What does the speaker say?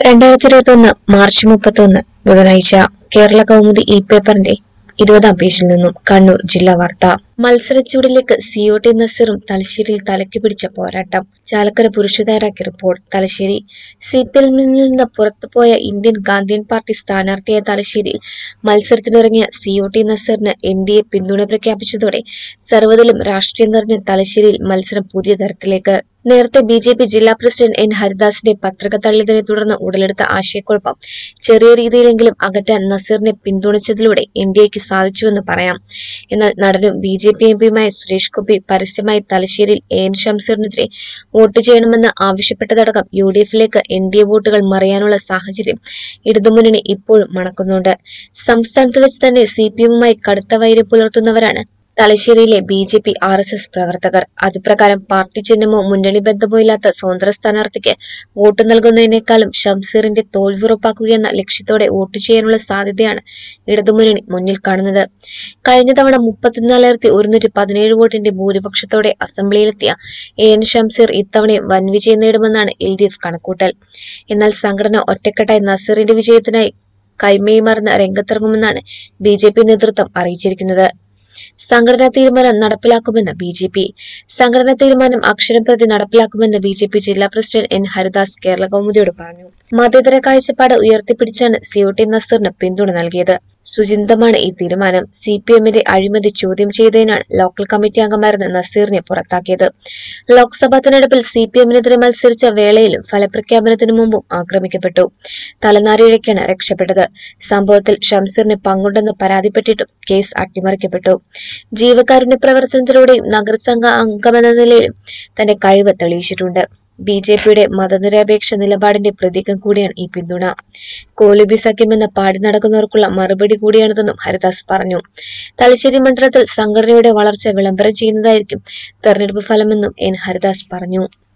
രണ്ടായിരത്തി ഇരുപത്തി ഒന്ന് മാർച്ച് മുപ്പത്തി ഒന്ന് ബുധനാഴ്ച കേരള കൗമുദി ഇ പേപ്പറിന്റെ ഇരുപതാം പേജിൽ നിന്നും കണ്ണൂർ ജില്ലാ വാർത്ത മത്സരച്ചൂടിലേക്ക് സിഒ ടി നസീറും തലശ്ശേരിയിൽ തലയ്ക്ക് പിടിച്ച പോരാട്ടം ചാലക്കര പുരുഷ തയ്യാറാക്കിയ റിപ്പോർട്ട് തലശ്ശേരി സി പി എല്ലിൽ നിന്ന് പുറത്തുപോയ ഇന്ത്യൻ ഗാന്ധിയൻ പാർട്ടി സ്ഥാനാർത്ഥിയായ തലശ്ശേരിയിൽ മത്സരത്തിനിറങ്ങിയ സിഒ ടി നസീറിന് എൻ ഡി എ പിന്തുണ പ്രഖ്യാപിച്ചതോടെ സർവ്വതിലും രാഷ്ട്രീയം നിറഞ്ഞ തലശ്ശേരിയിൽ മത്സരം പുതിയ തരത്തിലേക്ക് നേരത്തെ ബി ജെ പി ജില്ലാ പ്രസിഡന്റ് എൻ ഹരിദാസിന്റെ പത്രിക തള്ളിയതിനെ തുടർന്ന് ഉടലെടുത്ത ആശയക്കുഴപ്പം ചെറിയ രീതിയിലെങ്കിലും അകറ്റാൻ നസീറിനെ പിന്തുണച്ചതിലൂടെ എൻ ഡി എക്ക് സാധിച്ചുവെന്ന് പറയാം എന്നാൽ നടനും ബി ജെ പി എം പിയുമായ സുരേഷ് ഗോപി പരസ്യമായി തലശ്ശേരിയിൽ എ എൻ ഷംസീറിനെതിരെ വോട്ട് ചെയ്യണമെന്ന് ആവശ്യപ്പെട്ടതടക്കം യു ഡി എഫിലേക്ക് എൻ ഡി എ വോട്ടുകൾ മറിയാനുള്ള സാഹചര്യം ഇടതുമുന്നണി ഇപ്പോഴും മണക്കുന്നുണ്ട് സംസ്ഥാനത്ത് വെച്ച് തന്നെ സി പി എമ്മുമായി കടുത്ത വൈര്യം പുലർത്തുന്നവരാണ് തലശ്ശേരിയിലെ B J P R S S പ്രവർത്തകർ അതുപ്രകാരം പാർട്ടി ചിഹ്നമോ മുന്നണി ബന്ധമോ ഇല്ലാത്ത സ്വതന്ത്ര സ്ഥാനാർത്ഥിക്ക് വോട്ട് നൽകുന്നതിനേക്കാളും ഷംസീറിന്റെ തോൽവി ഉറപ്പാക്കുകയെന്ന ലക്ഷ്യത്തോടെ വോട്ട് ചെയ്യാനുള്ള സാധ്യതയാണ് ഇടതുമുന്നണി മുന്നിൽ കാണുന്നത് കഴിഞ്ഞ തവണ മുപ്പത്തിനാലായിരത്തി ഒരുന്നൂറ്റി പതിനേഴ് വോട്ടിന്റെ ഭൂരിപക്ഷത്തോടെ അസംബ്ലിയിലെത്തിയ എ എൻ ഷംസീർ ഇത്തവണയും വൻ വിജയം നേടുമെന്നാണ് എൽ ഡി എഫ് കണക്കൂട്ടൽ എന്നാൽ സംഘടന ഒറ്റക്കെട്ടായി നസീറിന്റെ വിജയത്തിനായി കൈമേയി മറന്ന് രംഗത്തിറങ്ങുമെന്നാണ് ബി ജെ പി നേതൃത്വം അറിയിച്ചിരിക്കുന്നത് സംഘടനാ തീരുമാനം നടപ്പിലാക്കുമെന്ന് ബി ജെ പി സംഘടനാ തീരുമാനം അക്ഷരം പ്രതി നടപ്പിലാക്കുമെന്ന് ബി ജെ പി ജില്ലാ പ്രസിഡന്റ് എൻ ഹരിദാസ് കേരള കൗമുദിയോട് പറഞ്ഞു മതേതര കാഴ്ചപ്പാട് ഉയർത്തിപ്പിടിച്ചാണ് സി ഒ ടി നസീറിന് പിന്തുണ നൽകിയത് സുചിന്തമാണ് ഈ തീരുമാനം സി പി എമ്മിന്റെ അഴിമതി ചോദ്യം ചെയ്തതിനാണ് ലോക്കൽ കമ്മിറ്റി അംഗമായിരുന്ന നസീറിനെ പുറത്താക്കിയത് ലോക്സഭാ തെരഞ്ഞെടുപ്പിൽ സി പി എമ്മിനെതിരെ മത്സരിച്ച വേളയിലും ഫലപ്രഖ്യാപനത്തിനു മുമ്പും ആക്രമിക്കപ്പെട്ടു തലനാരിഴയ്ക്കാണ് രക്ഷപ്പെട്ടത് സംഭവത്തിൽ ഷംസീറിന് പങ്കുണ്ടെന്ന് പരാതിപ്പെട്ടിട്ടും കേസ് അട്ടിമറിക്കപ്പെട്ടു ജീവകാരുണ്യ പ്രവർത്തനത്തിലൂടെയും നഗരസംഘ അംഗമെന്ന നിലയിലും തന്റെ കഴിവ് തെളിയിച്ചിട്ടുണ്ട് ബി ജെ പിയുടെ മതനിരപേക്ഷ നിലപാടിന്റെ പ്രതീകം കൂടിയാണ് ഈ പിന്തുണ കോലിബി സഖ്യമെന്ന് പാടി നടക്കുന്നവർക്കുള്ള മറുപടി കൂടിയാണിതെന്നും ഹരിദാസ് പറഞ്ഞു തലശ്ശേരി മണ്ഡലത്തിൽ സംഘടനയുടെ വളർച്ച വിളംബരം ചെയ്യുന്നതായിരിക്കും തെരഞ്ഞെടുപ്പ് ഫലമെന്നും എൻ ഹരിദാസ് പറഞ്ഞു